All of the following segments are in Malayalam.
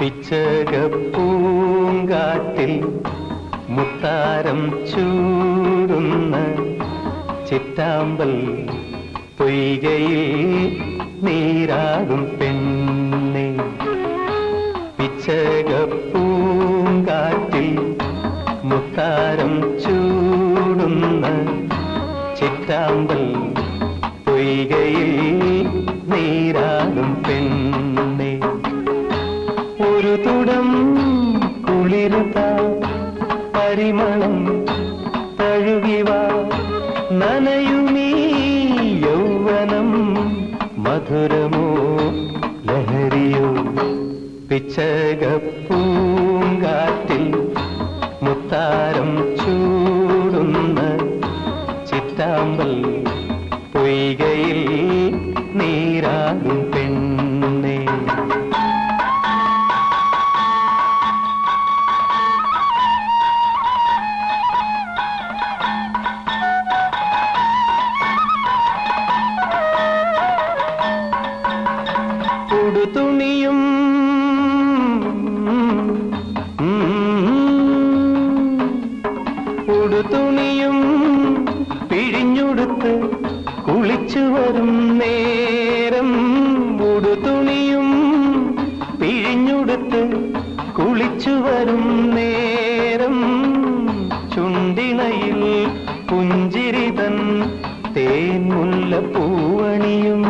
പിച്ചകപ്പൂങ്കാട്ടിൽ മുത്താരം ചൂടുന്ന ചിറ്റാമ്പൽ പൊയ്കയിൽ നീരാടും പെണ്ണെ പിച്ചകപ്പൂങ്കാട്ടിൽ മുത്താരം ചൂടുന്ന ചിറ്റാമ്പൽ പൊയ്കയിൽ നീരാടും പെണ്ണെ ഒരു തുടം കുളിരുത പരിമളം തഴുകിവ നനയുമീ യൗവനം മധുരമോ ലഹരിയോ പിച്ചകപ്പൂങ്കാറ്റിൽ മുത്താരം ചൂടുന്ന ചിറ്റാമ്പൽ പൊയ്കയിൽ നീരാടും പെണ്ണേ ഉടുതുണിയും ഉടുതുണിയും പിഴിഞ്ഞുടുത്ത് കുളിച്ചു വരും നേരം ഉടുതുണിയും പിഴിഞ്ഞുടുത്ത് കുളിച്ചു വരും നേരം ചുണ്ടിണയിൽ പുഞ്ചിരിതൻ തേൻമുല്ല പൂവണിയും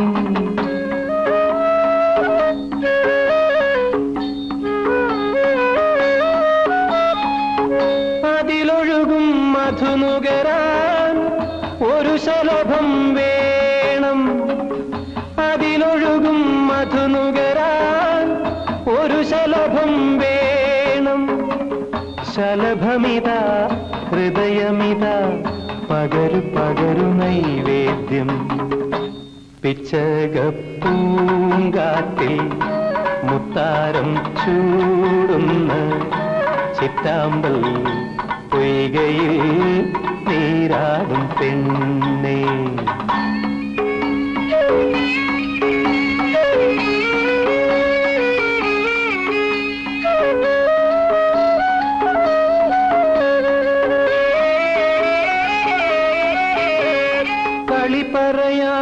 അതിലൊഴുകും മധുനുകരാൻ ഒരു ശലഭം വേണം അതിലൊഴുകും മധുനുകരാൻ ഒരു ശലഭം വേണം ശലഭമിത ഹൃദയമിത പകരു പകരു നൈവേദ്യം പിച്ചകപ്പൂങ്കാട്ടിൽ മുത്താരം ചൂടുന്ന ചിറ്റാമ്പൽ പൊയ്കയിൽ നീരാടും പെണ്ണേ കളി പറയാ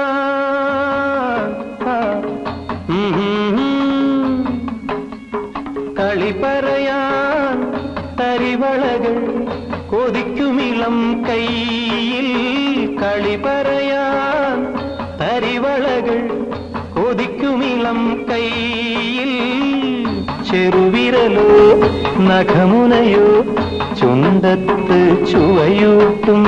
കളി പറയാൻ തരിവളകൾ കൊതിക്കുമിളം കയ്യിൽ കളി പറയാൻ തരിവളകൾ കൊതിക്കുമിളം കയ്യിൽ ചെറുവിരലോ നഖമുനയോ ചുണ്ടത്ത് ചുവയൂട്ടും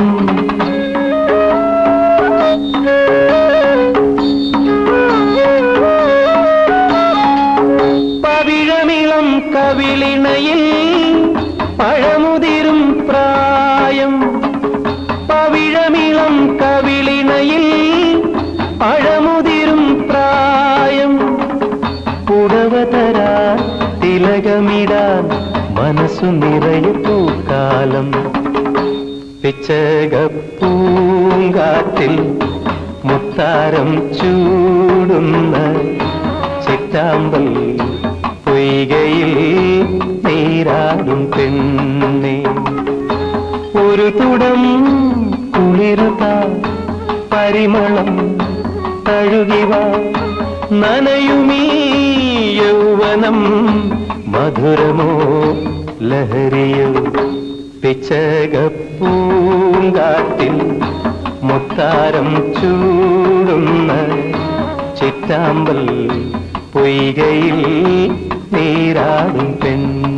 പവിഴമിളം കവിളിണയിൽ പഴമുതിരും പ്രായം പവിഴമിളം കവിളിണയിൽ പഴമുതിരും പ്രായം പുടവതരാ തിലകമിടാൻ മനസ്സു നിറയെ പൂക്കാലം പിച്ചകപ്പൂങ്കാറ്റിൽ മുത്താരം ചൂടുന്ന ചിറ്റാമ്പൽ പൊയ്കയിൽ നീരാടും പെണ്ണെ ഒരു തുടം കുളിരുത പരിമളം തഴുകിവ നനയുമീ യൗവനം മധുരമോ ലഹരിയോ പിച്ചകപ്പൂങ്കാട്ടിൽ മുത്താരം ചൂടുന്ന ചിറ്റാമ്പൽ പൊയ്കയിൽ നീരാടും പെണ്ണ്